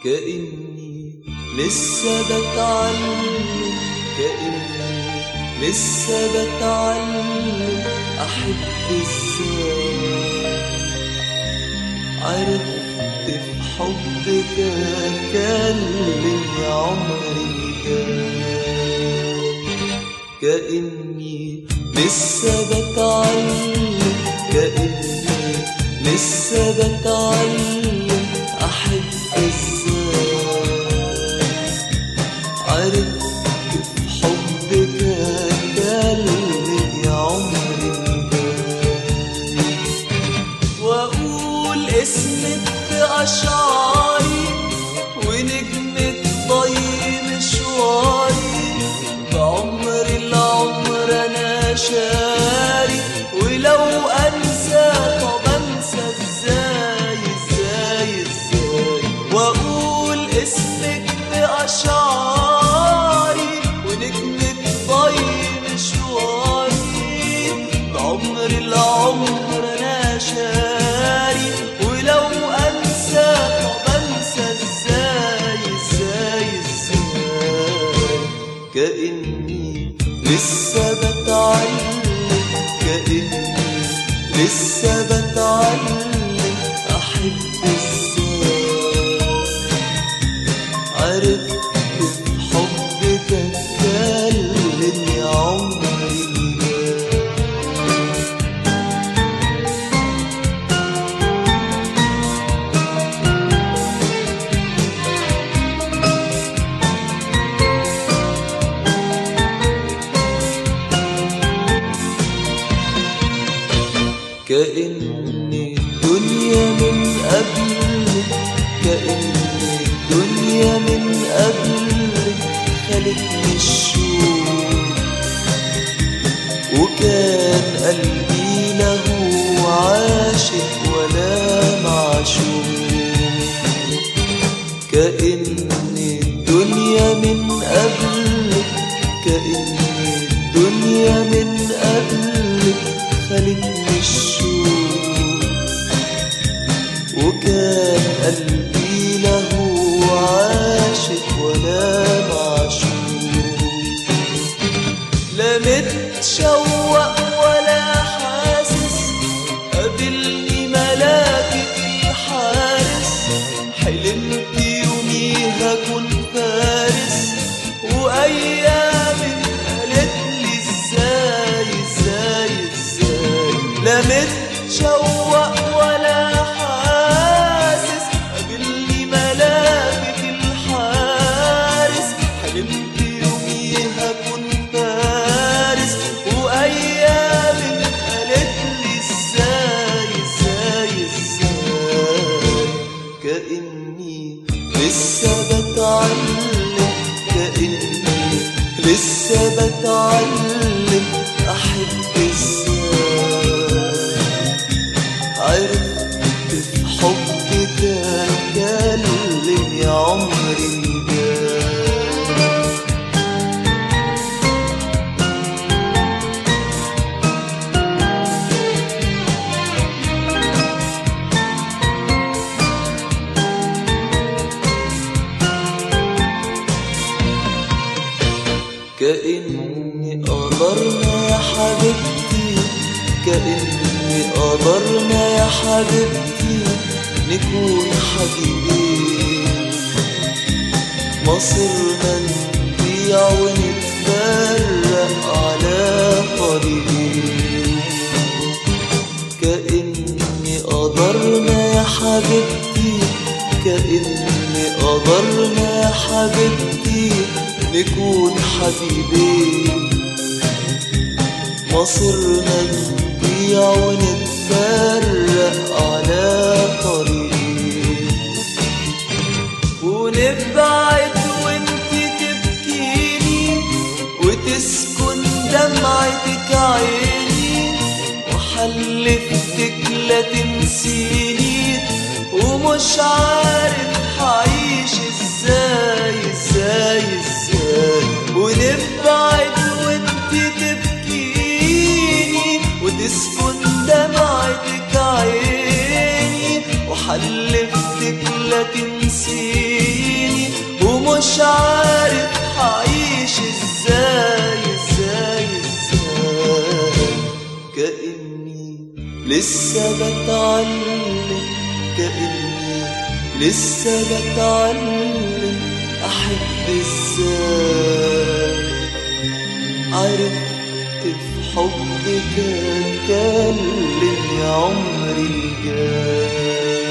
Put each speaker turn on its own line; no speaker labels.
كأني لسه بتعلم كأني لسه بتعلم أحب ازاي عرفت في حبك أكلم يا عمري جاي كأني لسه بتعلم كأني لسه بتعلم أحب ازاي عرفت في حبك أكلم يا عمري جاي واقول اسمك في اشعاري ونجمك ضي مشواري بعمر العمر انا شاري ولو انسى طب انسى ازاي ازاي ازاي واقول اسمك في اشعاري ونجمك ضي مشواري بعمر العمر انا شاري ولو انسى طب انسى ازاي ازاي ازاي كاني لسه بتعلم كاني لسه بتعلم احب ازاي عرفت في حبك اتكلم يا عمري كأني الدنيا من قبلك كأني الدنيا من قبلك خلتني الشوق وكان قلبي له عاشق ولا معشوق كأني الدنيا من قبلك كأني الدنيا من قبلك خلتني الشوق وكان قلبي له عاشق ولا معشوق لا متشوق ولا حاسس قابلني ملاكك الحارس حلمت يوميها كنت فارس وايام قالت لي ازاي ازاي ازاي لا متشوق ولا حاسس قابلني ملاكك الحارس حلمت يوميها كنت فارس وايام قالت لي ازاي ازاي ازاي كاني لسه بتعلم كاني لسه بتعلم احب ازاي عرفت في حبك اتكلم يا عمري جاي كأني قدرنا يا حبيبتي كأني قدرنا يا حبيبتي نكون حبيبين مصيرنا نضيع ونتفرق على طريقين كأني قدرنا يا حبيبتي كأني قدرنا يا حبيبتي نكون حبيبين مصيرنا نضيع ونتفرق على طريقين ونبعد وانت تبكيني وتسكن دمعتك عيني وحلفتك لا تنسيني ومش عارف هعيش ازاي ازاي ازاي ونبعد وانت تبكيني وتسكن دمعتك عيني وحلفتك لا تنسيني ومش عارف هعيش ازاي ازاي ازاي كأني لسه بتعلم كأني لسه بتعلم أحب ازاي عرفت في حبك اتكلم يا عمري الجاي